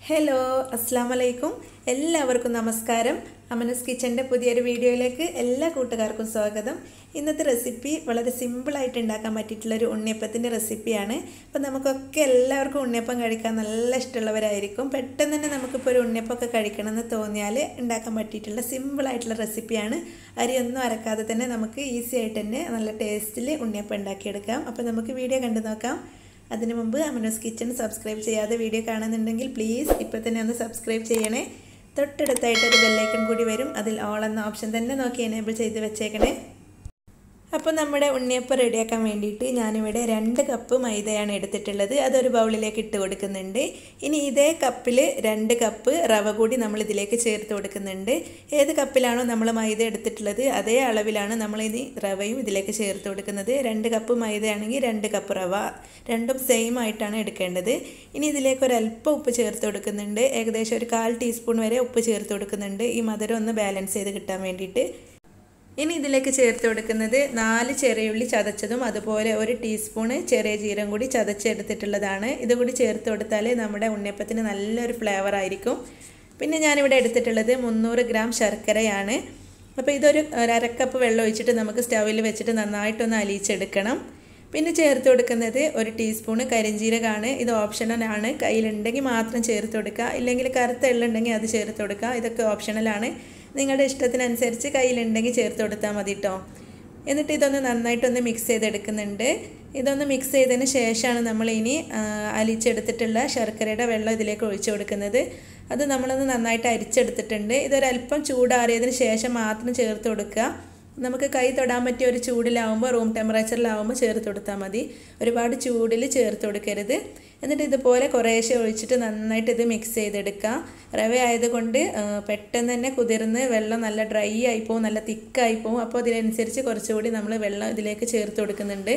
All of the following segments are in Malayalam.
ഹലോ അസ്സാം വലൈക്കും എല്ലാവർക്കും നമസ്കാരം അമനസ് കിച്ചൻ്റെ പുതിയൊരു വീഡിയോയിലേക്ക് എല്ലാ കൂട്ടുകാർക്കും സ്വാഗതം ഇന്നത്തെ റെസിപ്പി വളരെ സിമ്പിളായിട്ട് ഉണ്ടാക്കാൻ പറ്റിയിട്ടുള്ളൊരു ഉണ്ണിയപ്പത്തിൻ്റെ റെസിപ്പിയാണ് അപ്പോൾ നമുക്കൊക്കെ എല്ലാവർക്കും ഉണ്ണിയപ്പം കഴിക്കാൻ നല്ല ഇഷ്ടമുള്ളവരായിരിക്കും പെട്ടെന്ന് തന്നെ നമുക്കിപ്പോൾ ഒരു ഉണ്ണിയപ്പമൊക്കെ കഴിക്കണമെന്ന് തോന്നിയാൽ ഉണ്ടാക്കാൻ പറ്റിയിട്ടുള്ള സിമ്പിളായിട്ടുള്ള റെസിപ്പിയാണ് അരിയൊന്നും അരക്കാതെ തന്നെ നമുക്ക് ഈസി ആയിട്ട് തന്നെ നല്ല ടേസ്റ്റിൽ ഉണ്ണിയപ്പം ഉണ്ടാക്കിയെടുക്കാം അപ്പോൾ നമുക്ക് വീഡിയോ കണ്ടു നോക്കാം അതിനു മുമ്പ് അമനോസ് കിച്ചൺ സബ്സ്ക്രൈബ് ചെയ്യാതെ വീഡിയോ കാണുന്നുണ്ടെങ്കിൽ പ്ലീസ് ഇപ്പോൾ തന്നെ ഒന്ന് സബ്സ്ക്രൈബ് ചെയ്യണേ തൊട്ടടുത്തായിട്ട് ഒരു ബെല്ലൈക്കൺ കൂടി വരും അതിൽ ഓൾ എന്ന ഓപ്ഷൻ തന്നെ നോക്കി എനേബിൾ ചെയ്ത് വെച്ചേക്കണേ അപ്പോൾ നമ്മുടെ ഉണ്ണിയപ്പം റെഡിയാക്കാൻ വേണ്ടിയിട്ട് ഞാനിവിടെ രണ്ട് കപ്പ് മൈദയാണ് എടുത്തിട്ടുള്ളത് അതൊരു ബൗളിലേക്ക് ഇട്ട് കൊടുക്കുന്നുണ്ട് ഇനി ഇതേ കപ്പിൽ രണ്ട് കപ്പ് റവ കൂടി നമ്മൾ ഇതിലേക്ക് ചേർത്ത് കൊടുക്കുന്നുണ്ട് ഏത് കപ്പിലാണോ നമ്മൾ മൈദ എടുത്തിട്ടുള്ളത് അതേ അളവിലാണ് നമ്മൾ ഇനി റവയും ഇതിലേക്ക് ചേർത്ത് കൊടുക്കുന്നത് രണ്ട് കപ്പ് മൈദയാണെങ്കിൽ രണ്ട് കപ്പ് റവ രണ്ടും സെയിം ആയിട്ടാണ് എടുക്കേണ്ടത് ഇനി ഇതിലേക്ക് ഒരു അല്പം ഉപ്പ് ചേർത്ത് കൊടുക്കുന്നുണ്ട് ഏകദേശം ഒരു കാൽ ടീസ്പൂൺ വരെ ഉപ്പ് ചേർത്ത് കൊടുക്കുന്നുണ്ട് ഈ മധുരം ഒന്ന് ബാലൻസ് ചെയ്ത് കിട്ടാൻ വേണ്ടിയിട്ട് ഇനി ഇതിലേക്ക് ചേർത്ത് കൊടുക്കുന്നത് നാല് ചെറിയുള്ളി ചതച്ചതും അതുപോലെ ഒരു ടീസ്പൂണ് ചെറിയ ജീരം കൂടി ചതച്ചെടുത്തിട്ടുള്ളതാണ് ഇതുകൂടി ചേർത്ത് കൊടുത്താൽ നമ്മുടെ ഉണ്ണിയപ്പത്തിന് നല്ലൊരു ഫ്ലേവർ ആയിരിക്കും പിന്നെ ഞാനിവിടെ എടുത്തിട്ടുള്ളത് മുന്നൂറ് ഗ്രാം ശർക്കരയാണ് അപ്പോൾ ഇതൊരു അരക്കപ്പ് വെള്ളം ഒഴിച്ചിട്ട് നമുക്ക് സ്റ്റൗവിൽ വെച്ചിട്ട് നന്നായിട്ടൊന്ന് അലിയിച്ചെടുക്കണം പിന്നെ ചേർത്ത് കൊടുക്കുന്നത് ഒരു ടീസ്പൂണ് കരിഞ്ജീരകമാണ് ഇത് ഓപ്ഷണലാണ് കയ്യിലുണ്ടെങ്കിൽ മാത്രം ചേർത്ത് കൊടുക്കുക ഇല്ലെങ്കിൽ കറുത്ത എള്ളുണ്ടെങ്കിൽ അത് ചേർത്ത് കൊടുക്കുക ഇതൊക്കെ ഓപ്ഷണലാണ് നിങ്ങളുടെ ഇഷ്ടത്തിനനുസരിച്ച് കയ്യിലുണ്ടെങ്കിൽ ചേർത്ത് കൊടുത്താൽ മതി കേട്ടോ എന്നിട്ട് ഇതൊന്ന് നന്നായിട്ടൊന്ന് മിക്സ് ചെയ്തെടുക്കുന്നുണ്ട് ഇതൊന്ന് മിക്സ് ചെയ്തതിന് ശേഷമാണ് നമ്മൾ ഇനി അലിച്ചെടുത്തിട്ടുള്ള ശർക്കരയുടെ വെള്ളം ഇതിലേക്ക് ഒഴിച്ചു കൊടുക്കുന്നത് അത് നമ്മളൊന്ന് നന്നായിട്ട് അരിച്ചെടുത്തിട്ടുണ്ട് ഇതൊരല്പം ചൂടാറിയതിന് ശേഷം മാത്രം ചേർത്ത് കൊടുക്കുക നമുക്ക് കൈ തൊടാൻ പറ്റിയ ഒരു ചൂടിലാവുമ്പോൾ റൂം ടെമ്പറേച്ചറിലാവുമ്പോൾ ചേർത്ത് കൊടുത്താൽ മതി ഒരുപാട് ചൂടിൽ ചേർത്ത് കൊടുക്കരുത് എന്നിട്ട് ഇതുപോലെ കുറേശ്ശെ ഒഴിച്ചിട്ട് നന്നായിട്ട് ഇത് മിക്സ് ചെയ്തെടുക്കുക റവ ആയതുകൊണ്ട് പെട്ടെന്ന് തന്നെ കുതിർന്ന് വെള്ളം നല്ല ഡ്രൈ ആയിപ്പോവും നല്ല തിക്കായി പോവും അപ്പോൾ അതിനനുസരിച്ച് കുറച്ചുകൂടി നമ്മൾ വെള്ളം ഇതിലേക്ക് ചേർത്ത് കൊടുക്കുന്നുണ്ട്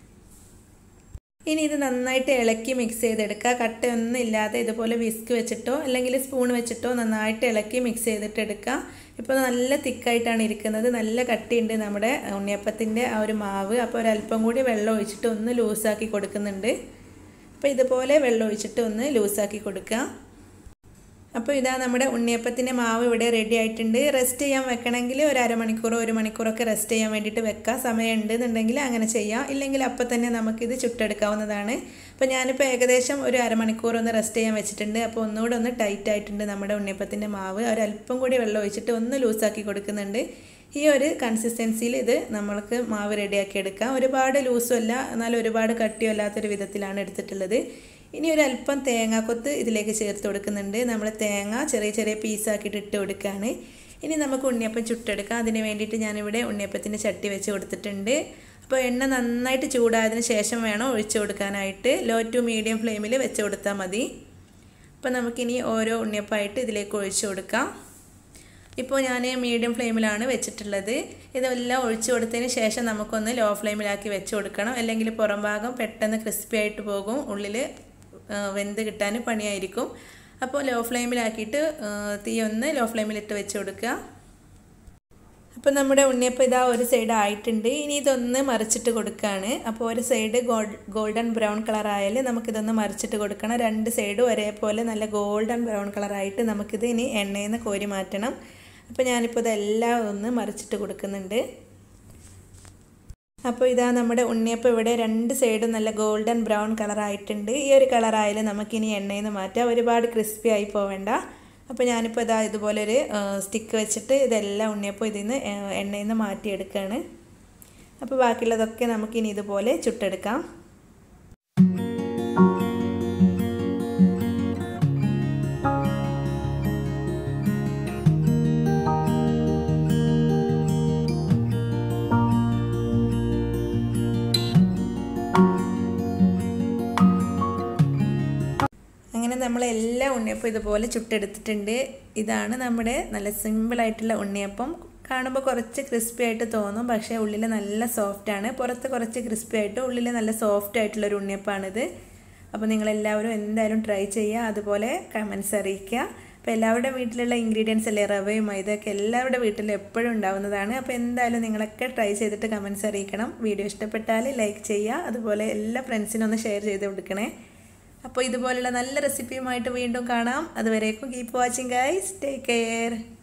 ഇനി ഇത് നന്നായിട്ട് ഇളക്കി മിക്സ് ചെയ്തെടുക്കുക കട്ടയൊന്നും ഇല്ലാതെ ഇതുപോലെ വിസ്ക് വെച്ചിട്ടോ അല്ലെങ്കിൽ സ്പൂൺ വെച്ചിട്ടോ നന്നായിട്ട് ഇളക്കി മിക്സ് ചെയ്തിട്ട് എടുക്കുക ഇപ്പോൾ നല്ല തിക്കായിട്ടാണ് ഇരിക്കുന്നത് നല്ല കട്ടിയുണ്ട് നമ്മുടെ ഉണ്ണിയപ്പത്തിൻ്റെ ആ ഒരു മാവ് അപ്പോൾ ഒരല്പം കൂടി വെള്ളം ഒഴിച്ചിട്ട് ഒന്ന് ലൂസാക്കി കൊടുക്കുന്നുണ്ട് അപ്പോൾ ഇതുപോലെ വെള്ളം ഒഴിച്ചിട്ട് ഒന്ന് ലൂസാക്കി കൊടുക്കുക അപ്പോൾ ഇതാ നമ്മുടെ ഉണ്ണിയപ്പത്തിൻ്റെ മാവ് ഇവിടെ റെഡി ആയിട്ടുണ്ട് റെസ്റ്റ് ചെയ്യാൻ വെക്കണമെങ്കിൽ ഒരു അരമണിക്കൂറോ ഒരു മണിക്കൂറൊക്കെ റെസ്റ്റ് ചെയ്യാൻ വേണ്ടിയിട്ട് വെക്കാം സമയം ഉണ്ടെന്നുണ്ടെങ്കിൽ അങ്ങനെ ചെയ്യാം ഇല്ലെങ്കിൽ അപ്പം തന്നെ നമുക്കിത് ചുട്ടെടുക്കാവുന്നതാണ് അപ്പോൾ ഞാനിപ്പോൾ ഏകദേശം ഒരു അരമണിക്കൂർ ഒന്ന് റെസ്റ്റ് ചെയ്യാൻ വെച്ചിട്ടുണ്ട് അപ്പോൾ ഒന്നുകൂടെ ഒന്ന് ടൈറ്റ് ആയിട്ടുണ്ട് നമ്മുടെ ഉണ്ണിയപ്പത്തിൻ്റെ മാവ് ഒരല്പം കൂടി വെള്ളം ഒഴിച്ചിട്ട് ഒന്ന് ലൂസാക്കി കൊടുക്കുന്നുണ്ട് ഈ ഒരു കൺസിസ്റ്റൻസിയിൽ ഇത് നമ്മൾക്ക് മാവ് റെഡിയാക്കി എടുക്കാം ഒരുപാട് ലൂസും അല്ല എന്നാൽ ഒരുപാട് കട്ടിയും അല്ലാത്തൊരു വിധത്തിലാണ് എടുത്തിട്ടുള്ളത് ഇനി ഒരു അല്പം തേങ്ങാക്കൊത്ത് ഇതിലേക്ക് ചേർത്ത് കൊടുക്കുന്നുണ്ട് നമ്മൾ തേങ്ങ ചെറിയ ചെറിയ പീസാക്കിയിട്ട് ഇട്ട് കൊടുക്കുകയാണ് ഇനി നമുക്ക് ഉണ്ണിയപ്പം ചുട്ടെടുക്കാം അതിന് വേണ്ടിയിട്ട് ഞാനിവിടെ ഉണ്ണിയപ്പത്തിൻ്റെ ചട്ടി വെച്ച് കൊടുത്തിട്ടുണ്ട് അപ്പോൾ എണ്ണ നന്നായിട്ട് ചൂടായതിന് ശേഷം വേണം ഒഴിച്ചു കൊടുക്കാനായിട്ട് ലോ ടു മീഡിയം ഫ്ലെയിമിൽ വെച്ച് കൊടുത്താൽ മതി അപ്പോൾ നമുക്കിനി ഓരോ ഉണ്ണിയപ്പമായിട്ട് ഇതിലേക്ക് ഒഴിച്ചു കൊടുക്കാം ഇപ്പോൾ ഞാൻ മീഡിയം ഫ്ലെയിമിലാണ് വെച്ചിട്ടുള്ളത് ഇതെല്ലാം ഒഴിച്ചു കൊടുത്തതിന് ശേഷം നമുക്കൊന്ന് ലോ ഫ്ലെയിമിലാക്കി വെച്ച് കൊടുക്കണം അല്ലെങ്കിൽ പുറം ഭാഗം പെട്ടെന്ന് ക്രിസ്പി ആയിട്ട് പോകും ഉള്ളിൽ വെന്ത് കിട്ടാൻ പണിയായിരിക്കും അപ്പോൾ ലോ ഫ്ലെയിമിലാക്കിയിട്ട് തീ ഒന്ന് ലോ ഫ്ലെയിമിലിട്ട് വെച്ച് കൊടുക്കുക അപ്പോൾ നമ്മുടെ ഉണ്ണിയപ്പം ഇതാ ഒരു സൈഡ് ആയിട്ടുണ്ട് ഇനി ഇതൊന്ന് മറിച്ചിട്ട് കൊടുക്കുകയാണ് അപ്പോൾ ഒരു side gold golden brown colour ആയാൽ നമുക്കിതൊന്ന് മറിച്ചിട്ട് കൊടുക്കണം രണ്ട് സൈഡും ഒരേപോലെ നല്ല ഗോൾഡൻ ബ്രൗൺ കളറായിട്ട് നമുക്കിത് ഇനി എണ്ണയിൽ നിന്ന് കോരി മാറ്റണം അപ്പോൾ ഞാനിപ്പോൾ ഇതെല്ലാം ഒന്ന് മറിച്ചിട്ട് കൊടുക്കുന്നുണ്ട് അപ്പോൾ ഇതാ നമ്മുടെ ഉണ്ണിയപ്പം ഇവിടെ രണ്ട് സൈഡും നല്ല ഗോൾഡൻ ബ്രൗൺ കളറായിട്ടുണ്ട് ഈ ഒരു കളറായാലും നമുക്കിനി എണ്ണയിൽ നിന്ന് മാറ്റാം ഒരുപാട് ക്രിസ്പി ആയി പോവേണ്ട അപ്പോൾ ഞാനിപ്പോൾ ഇതാ ഇതുപോലെ ഒരു സ്റ്റിക്ക് വെച്ചിട്ട് ഇതെല്ലാം ഉണ്ണിയപ്പം ഇതിൽ നിന്ന് എണ്ണയിൽ നിന്ന് മാറ്റിയെടുക്കുകയാണ് അപ്പോൾ ബാക്കിയുള്ളതൊക്കെ നമുക്കിനി ഇതുപോലെ ചുട്ടെടുക്കാം അങ്ങനെ നമ്മൾ എല്ലാ ഉണ്ണിയപ്പം ഇതുപോലെ ചുട്ടെടുത്തിട്ടുണ്ട് ഇതാണ് നമ്മുടെ നല്ല സിമ്പിളായിട്ടുള്ള ഉണ്ണിയപ്പം കാണുമ്പോൾ കുറച്ച് ക്രിസ്പി ആയിട്ട് തോന്നും പക്ഷേ ഉള്ളിൽ നല്ല സോഫ്റ്റ് ആണ് പുറത്ത് കുറച്ച് ക്രിസ്പി ആയിട്ട് ഉള്ളിൽ നല്ല സോഫ്റ്റ് ആയിട്ടുള്ളൊരു ഉണ്ണിയപ്പാണിത് അപ്പോൾ നിങ്ങളെല്ലാവരും എന്തായാലും ട്രൈ ചെയ്യുക അതുപോലെ കമൻസ് അറിയിക്കുക അപ്പോൾ എല്ലാവരുടെ വീട്ടിലുള്ള ഇൻഗ്രീഡിയൻസ് അല്ലേ റവയും മൈദയൊക്കെ എല്ലാവരുടെ വീട്ടിലും എപ്പോഴും ഉണ്ടാവുന്നതാണ് അപ്പോൾ എന്തായാലും നിങ്ങളൊക്കെ ട്രൈ ചെയ്തിട്ട് കമൻസ് അറിയിക്കണം വീഡിയോ ഇഷ്ടപ്പെട്ടാൽ ലൈക്ക് ചെയ്യുക അതുപോലെ എല്ലാ ഫ്രണ്ട്സിനും ഒന്ന് ഷെയർ ചെയ്ത് കൊടുക്കണേ അപ്പോൾ ഇതുപോലുള്ള നല്ല റെസിപ്പിയുമായിട്ട് വീണ്ടും കാണാം അതുവരേക്കും keep watching guys take care